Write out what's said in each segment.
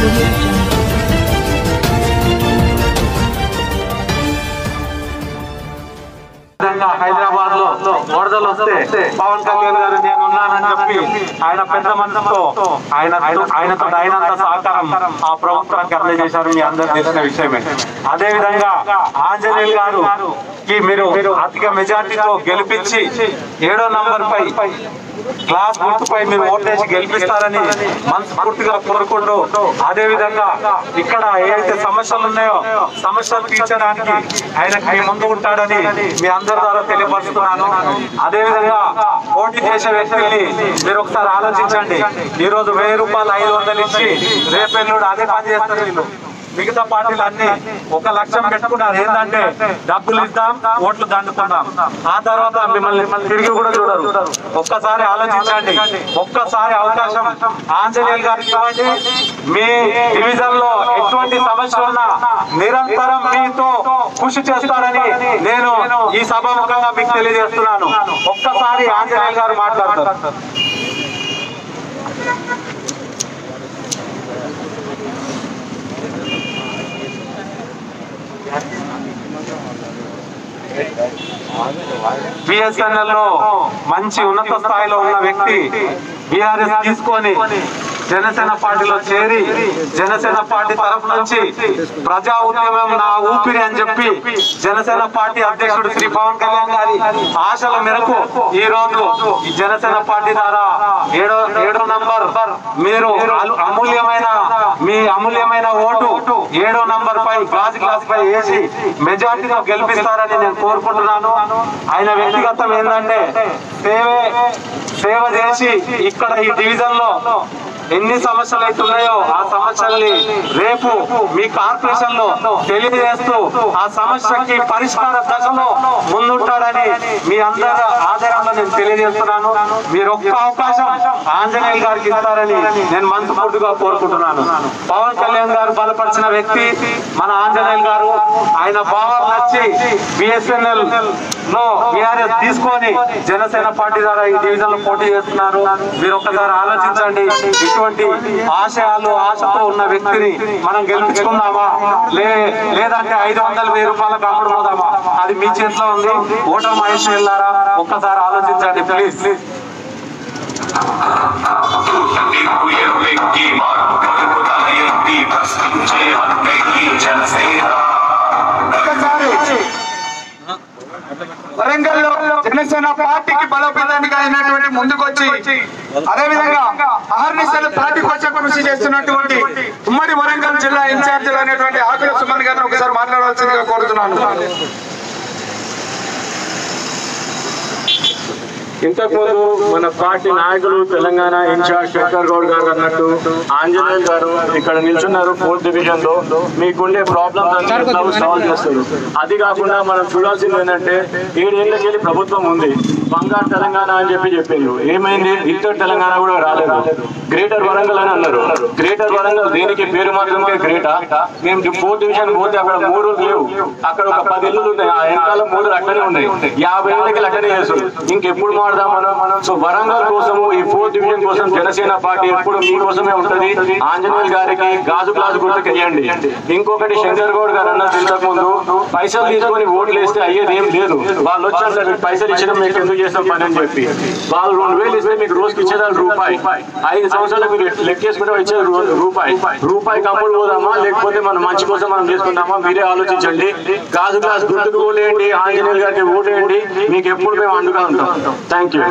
audio jungle. విధంగా హైదరాబాద్ లో వరదలు వస్తే పవన్ కళ్యాణ్ గారు నేను ఉన్నానని చెప్పి ఆయన పెద్ద మనసుతో ఆయన ఆయనతో అయినంత సహకారం ఆ ప్రభుత్వానికి అందజేశారు మీ అందరు తెలిసిన విషయమే అదే విధంగా ఆంజనేయులు గారు కి మీరు అధిక మెజార్టీతో గెలిపించి ఏడో నంబర్ పై క్లాస్ గుర్తుపై మీరు ఓటేసి గెలిపిస్తారని మనస్ఫూర్తిగా కోరుకుంటూ అదే విధంగా ఇక్కడ ఏదైతే సమస్యలు ఉన్నాయో సమస్యలు తీర్చడానికి ఆయనకు మీ ముందు ఉంటాడని మీ అందరి ద్వారా తెలియపరుస్తున్నాను అదే విధంగా పోటీ చేసే వ్యక్తుల్ని మీరు ఒకసారి ఆలోచించండి ఈ రోజు వెయ్యి రూపాయలు ఐదు వందలు ఇచ్చి రేపెల్లుడు అదే పని చేస్తారు వీళ్ళు మిగతా పార్టీలు అన్ని ఒక లక్ష్యం పెట్టుకున్నారు ఏంటంటే డబ్బులు ఇద్దాం ఓట్లు దండుకుందాం ఆ తర్వాత మిమ్మల్ని తిరిగి కూడా చూడరు ఒక్కసారి ఆలోచించండి ఒక్కసారి అవకాశం ఆంజనేయులు గారికి ఇవ్వండి మీ డివిజన్ లో ఎటువంటి సమస్య ఉన్నా నిరంతరం మీతో కృషి చేస్తారని నేను ఈ సభాముఖంగా మీకు తెలియజేస్తున్నాను ఒక్కసారి ఆంజనేయులు గారు మాట్లాడతారు బిఎస్ఎన్ఎల్ లో మంచి ఉన్నత స్థాయిలో ఉన్న వ్యక్తి బీఆర్ఎస్ తీసుకొని జనసేన పార్టీలో చేరి జనసేన పార్టీ తరఫు నుంచి ప్రజా ఉద్యమం నా ఊపిరి అని చెప్పి జనసేన పార్టీ అధ్యక్షుడు శ్రీ పవన్ కళ్యాణ్ గారి ఆశల మేరకు ఈ రోజు ఈ జనసేన పార్టీ ద్వారా ఏడో ఏడో నంబర్ మీరు అలు- అమూల్యమైన మీ అమూల్యమైన ఓటు ఏడో నంబర్ పై గాజు గ్లాస్ పై వేసి మెజార్టీతో గెలిపిస్తారని నేను కోరుకుంటున్నాను ఆయన వ్యక్తిగతం ఏంటంటే సేవే సేవ చేసి ఇక్కడ ఈ డివిజన్ లో ఎన్ని సమస్యలు అయితే ఉన్నాయో ఆ సమస్యల్ని రేపు మీ కార్పొరేషన్ లో తెలియజేస్తూ ఆ సమస్యకి పరిష్కార దశలో ముందుంటాడని మీ అందరి ఆధారంలో నేను తెలియజేస్తున్నాను మీరు ఒక్క అవకాశం ఆంజనేయులు గారికి ఇస్తారని నేను మనస్ఫూర్తిగా కోరుకుంటున్నాను పవన్ కళ్యాణ్ గారు బలపరిచిన వ్యక్తి మన ఆంజనేయులు గారు ఆయన భావాలు నచ్చి బిఎస్ఎన్ఎల్ లో బీఆర్ఎస్ తీసుకొని జనసేన పార్టీ ద్వారా ఈ డివిజన్ లో పోటీ చేస్తున్నారు మీరు ఒక్కసారి ఆలోచించండి ఇటువంటి ఆశయాలు ఆశతో ఉన్న వ్యక్తిని మనం గెలిపించుకుందామా లే లేదంటే ఐదు వందల వెయ్యి రూపాయలకు అమ్ముడు పోదామా అది మీ చేతిలో ఉంది ఓటర్ మహేష్ వెళ్ళారా ఒక్కసారి ఆలోచించండి ప్లీజ్ ప్లీజ్ వరంగల్ లో జనసేన పార్టీకి బలోపేతానికి అయినటువంటి ముందుకొచ్చి అదే విధంగా అహర్నిశలు పార్టీ కోసం కృషి చేస్తున్నటువంటి ఉమ్మడి వరంగల్ జిల్లా ఇన్ఛార్జీలు అయినటువంటి ఆకుల సుమన్ గారిని ఒకసారి మాట్లాడవలసిందిగా కోరుతున్నాను ఇంతకుముందు మన పార్టీ నాయకులు తెలంగాణ ఇన్ఛార్జ్ శంకర్ గౌడ్ గారు అన్నట్టు ఆంజనేయులు గారు ఇక్కడ నిల్చున్నారు ఫోర్త్ డివిజన్ లో మీకుండే ప్రాబ్లమ్స్ అన్ని సాల్వ్ చేస్తారు అది కాకుండా మనం చూడాల్సింది ఏంటంటే ఏడేళ్ళకి వెళ్ళి ప్రభుత్వం ఉంది బంగారు తెలంగాణ అని చెప్పి చెప్పిండ్రు ఏమైంది ఇద్దరు తెలంగాణ కూడా రాలేదు గ్రేటర్ వరంగల్ అని అన్నారు గ్రేటర్ వరంగల్ దేనికి పేరు మాత్రమే గ్రేటా మేము ఫోర్త్ డివిజన్ పోతే అక్కడ మూడు లేవు అక్కడ ఒక పది ఇల్లులు ఉన్నాయి ఆ వెనకాల మూడు అట్టనే ఉన్నాయి యాభై ఏళ్ళకి అట్టనే చేస్తారు ఇంకెప్పుడు మాడదాం మనం సో వరంగల్ కోసము ఈ ఫోర్త్ డివిజన్ కోసం జనసేన పార్టీ ఎప్పుడు మీకోసమే ఉంటది ఆంజనేయులు గారికి గాజు గ్లాసు గుర్తుకు వేయండి ఇంకొకటి శంకర్ గౌడ్ గారు అన్నది ఇంతకు ముందు పైసలు తీసుకొని ఓట్లు వేస్తే అయ్యేది ఏం లేదు వాళ్ళు వచ్చి అంటారు "మీకు పైసలు ఇచ్చడం మీకు ఎందుకు చేస్తాం పని అని చెప్పి వాళ్ళు రెండు వేలు ఇస్తే మీకు రోజుకి ఇచ్చేదాన్ని రూపాయి ఐదు సంవత్సరాలు మీరు లెక్కేసుకుంటే వచ్చేది రూ- రూపాయి రూపాయి కమ్ముడు పోదామా లేకపోతే మన మంచి కోసం మనం చేసుకుందామా మీరే ఆలోచించండి గాజు గ్లాస్ గుర్తుకు ఓటేయండి ఆంజనేయులు గారికి ఓటేయండి మీకు ఎప్పుడు మేము అండుగా ఉంటాం థ్యాంక్ యూ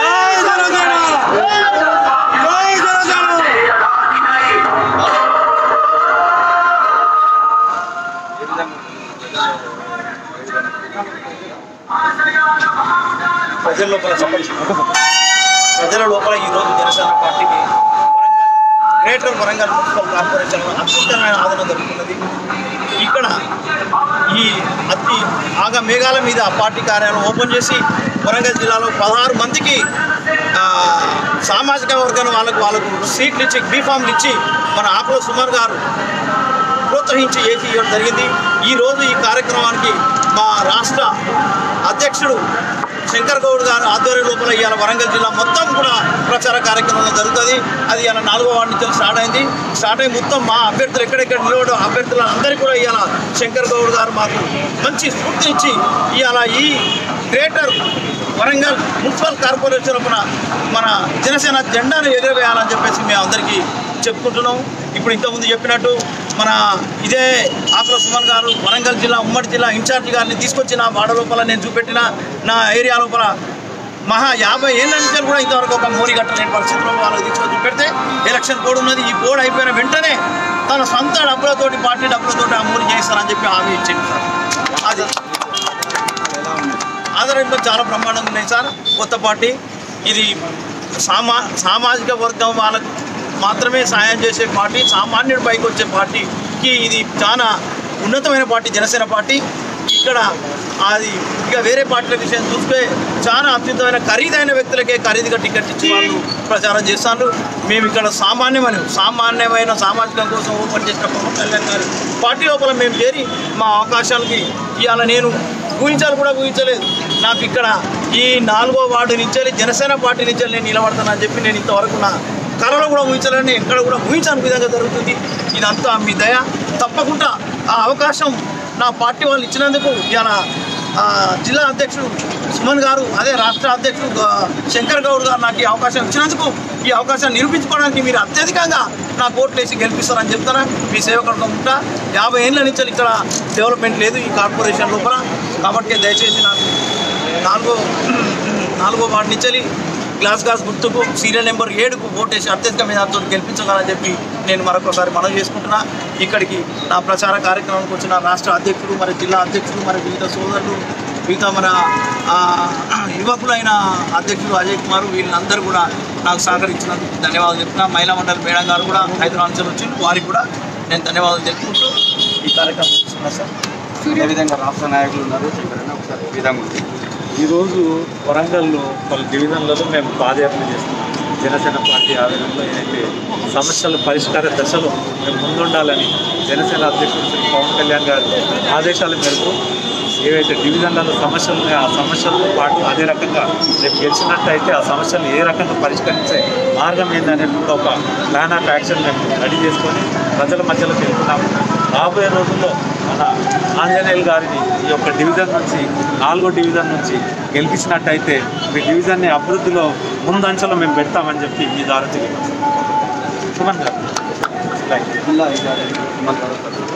ప్రజల లోపల చెప్పండి. ప్రజల లోపల ఈ రోజు జనసేన పార్టీకి Warangal greater Warangal municipal corporation అద్భుతమైన ఆదరణ దొరుకుతున్నది ఇక్కడ ఈ అతి ఆగ మేఘాల మీద పార్టీ కార్యాలయం ఓపెన్ చేసి వరంగల్ జిల్లాలో పదహారు మందికి ఆ, సామాజిక వర్గం వాళ్ళకు వాళ్ళకు సీట్లు ఇచ్చి బీఫామ్లు ఇచ్చి మన ఆకుల సుమార్ గారు ప్రోత్సహించి ఏసీ ఇవ్వడం జరిగింది ఈరోజు ఈ కార్యక్రమానికి మా రాష్ట్ర అధ్యక్షుడు శంకర్ గౌడ్ గారు ఆధ్వర్యం లోపల ఇవాళ వరంగల్ జిల్లా మొత్తం కూడా ప్రచార కార్యక్రమం జరుగుతుంది అది ఇవాళ నాలుగో వార్డు నుంచి స్టార్ట్ అయింది స్టార్ట్ అయ్యి మొత్తం మా అభ్యర్థులు ఎక్కడెక్కడ నిలబడి అభ్యర్థులు అందరికీ కూడా ఇవాళ శంకర్ గౌడ్ గారు మాకు మంచి స్ఫూర్తినిచ్చి ఇవాళ ఈ గ్రేటర్ వరంగల్ మున్సిపల్ కార్పొరేషన్ తరపున మన జనసేన జెండాను ఎగరవేయాలని చెప్పేసి మేము అందరికీ చెప్పుకుంటున్నాం ఇప్పుడు ఇంతకుముందు చెప్పినట్టు మన ఇదే ఆకుల సుమన్ గారు వరంగల్ జిల్లా ఉమ్మడి జిల్లా ఇన్ఛార్జ్ గారిని తీసుకొచ్చి నా వాడ లోపల నేను చూపెట్టిన నా ఏరియా లోపల మహా యాభై ఏళ్ళ నుంచి కూడా ఇంతవరకు ఒక మోరీ కట్టలేని పరిస్థితుల్లో వాళ్ళకి తీసుకొని చూపెడితే ఎలక్షన్ కోడ్ ఉన్నది ఈ కోడ్ అయిపోయిన వెంటనే తన సొంత డబ్బులతోటి పార్టీ డబ్బులతోటి ఆ మోరీ చేస్తారని చెప్పి హామీ ఇచ్చింది సార్ అది ఆదరణలో చాలా బ్రహ్మాండంగా ఉన్నాయి సార్ కొత్త పార్టీ ఇది సామా సామాజిక వర్గం వాళ్ళకు మాత్రమే సాయం చేసే పార్టీ సామాన్యుడి పైకి వచ్చే పార్టీకి ఇది చాలా ఉన్నతమైన పార్టీ జనసేన పార్టీ ఇక్కడ అది ఇక వేరే పార్టీల విషయం చూస్తే చాలా అత్యుత్తమైన ఖరీదైన వ్యక్తులకే ఖరీదుగా టికెట్ ఇచ్చి వాళ్ళు ప్రచారం చేస్తారు మేము ఇక్కడ సామాన్యమైన సామాన్యమైన సామాజికం కోసం ఓపెన్ చేసిన పవన్ కళ్యాణ్ గారు పార్టీ లోపల మేము చేరి మా అవకాశాలకి ఇవాళ నేను ఊహించాలి కూడా ఊహించలేదు నాకు ఇక్కడ ఈ నాలుగో వార్డు నుంచి జనసేన పార్టీ నుంచి నేను నిలబడతానని చెప్పి నేను ఇంతవరకు నా కళలో కూడా ఊహించాలని ఎక్కడ కూడా ఊహించని విధంగా జరుగుతుంది ఇదంతా మీ దయ తప్పకుండా ఆ అవకాశం నా పార్టీ వాళ్ళు ఇచ్చినందుకు ఇలా జిల్లా అధ్యక్షుడు సుమన్ గారు అదే రాష్ట్ర అధ్యక్షుడు ఆ, శంకర్ గౌడ్ గారు నాకు ఈ అవకాశం ఇచ్చినందుకు ఈ అవకాశాన్ని నిరూపించుకోవడానికి మీరు అత్యధికంగా నా కోట్లు వేసి గెలిపిస్తారని చెప్తారా మీ సేవకుడుగా ఉంటా యాభై ఏళ్ళ నుంచి ఇక్కడ డెవలప్మెంట్ లేదు ఈ కార్పొరేషన్ లోపల కాబట్టి దయచేసి నాకు నాలుగో నాలుగో వార్డు నుంచి గ్లాస్ గ్లాస్ గుర్తుకు సీరియల్ నెంబర్ ఏడుకు ఓటేసి అత్యధిక మేధాతో గెలిపించాలని చెప్పి నేను మరొకసారి మనం చేసుకుంటున్నా ఇక్కడికి నా ప్రచార కార్యక్రమానికి వచ్చిన రాష్ట్ర అధ్యక్షుడు మరి జిల్లా అధ్యక్షుడు మరి వివిధ సోదరులు మిగతా మన ఆ, యువకులైన అధ్యక్షుడు అజయ్ కుమార్ వీళ్ళందరూ కూడా నాకు సహకరించినందుకు ధన్యవాదాలు చెప్తున్నా మహిళా మండలి మేడం గారు కూడా హైదరాబాద్ నుంచి వచ్చింది వారికి కూడా నేను ధన్యవాదాలు తెలుపుకుంటూ ఈ కార్యక్రమం చేస్తున్నా సార్ అదేవిధంగా రాష్ట్ర నాయకులు ఉన్నారు ఎవరైనా ఒకసారి ఈ విధంగా ఉంది. ఈరోజు వరంగల్లో పలు డివిజన్లలో మేము పాదయాత్ర చేస్తున్నాం జనసేన పార్టీ ఆధ్వర్యంలో ఏదైతే సమస్యల పరిష్కార దశలో మేము ముందుండాలని జనసేన అధ్యక్షుడు శ్రీ పవన్ కళ్యాణ్ గారి ఆదేశాల మేరకు ఏవైతే డివిజన్లలో సమస్యలు ఉన్నాయో ఆ సమస్యలతో పాటు అదే రకంగా రేపు గెలిచినట్టయితే ఆ సమస్యలను ఏ రకంగా పరిష్కరించే మార్గం ఏందనేటువంటి ఒక ప్లాన్ ఆఫ్ యాక్షన్ మేము రెడీ చేసుకొని ప్రజల మధ్యలో వెళ్తున్నాము రాబోయే రోజుల్లో మన ఆంజనేయులు గారిని ఈ యొక్క డివిజన్ నుంచి నాలుగో డివిజన్ నుంచి గెలిపించినట్టయితే మీ డివిజన్ని అభివృద్ధిలో ముందంచెలో మేము పెడతామని చెప్పి మీ ద్వారా తెలియదు సుమన్ గారు రైట్. జిల్లా అధికారి మంత్రులు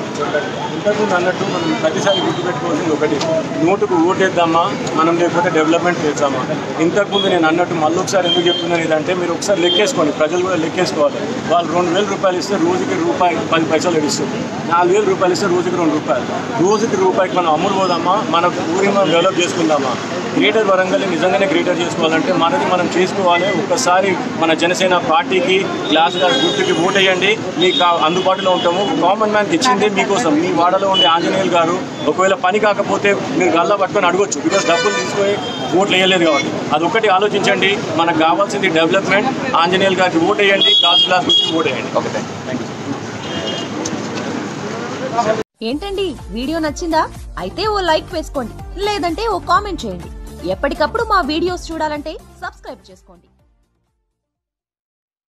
ఇంతకుముందు అన్నట్టు మనం ప్రతిసారి గుర్తుపెట్టుకోవాల్సింది ఒకటి నోటుకు ఓటేద్దామా మనం లేకపోతే డెవలప్మెంట్ చేద్దామా ఇంతకుముందు నేను అన్నట్టు మళ్ళీ ఒకసారి ఎందుకు చెప్తున్నాను ఇదంటే మీరు ఒకసారి లెక్కేసుకోండి ప్రజలు కూడా లెక్కేసుకోవాలి వాళ్ళు రెండు వేల రూపాయలు ఇస్తే రోజుకి రూపాయి పది పైసలు ఇస్తారు నాలుగు వేల రూపాయలు ఇస్తే రోజుకి రెండు రూపాయలు రోజుకి రూపాయికి మనం అమ్ముడు పోదామా మన ఊరిని మనం డెవలప్ చేసుకుందామా గ్రేటర్ వరంగల్ నిజంగానే గ్రేటర్ చేసుకోవాలంటే మనది మనం చేసుకోవాలి ఒక్కసారి మన జనసేన పార్టీకి గ్లాస్ గారి గుర్తుకి ఓట్ వేయండి మీకు ఆ అందుబాటులో ఉంటాము కామన్ మ్యాన్కి ఇచ్చింది మీకోసం మీ వాడలో ఉండే ఆంజనేయులు గారు ఒకవేళ పని కాకపోతే మీరు గల్లా పట్టుకొని అడగొచ్చు బికాస్ డబ్బులు తీసుకొని ఓట్లు వేయలేదు కాబట్టి అది ఒక్కటి ఆలోచించండి మనకు కావాల్సింది డెవలప్మెంట్ ఆంజనేయులు గారికి ఓట్ వేయండి గ్లాస్ గ్లాస్ గుర్తుకి ఓట్ వేయండి ఓకే థ్యాంక్ యూ ఏంటండి వీడియో నచ్చిందా అయితే ఓ లైక్ వేసుకోండి లేదంటే ఓ కామెంట్ చేయండి ఎప్పటికప్పుడు మా వీడియోస్ చూడాలంటే సబ్స్క్రైబ్ చేసుకోండి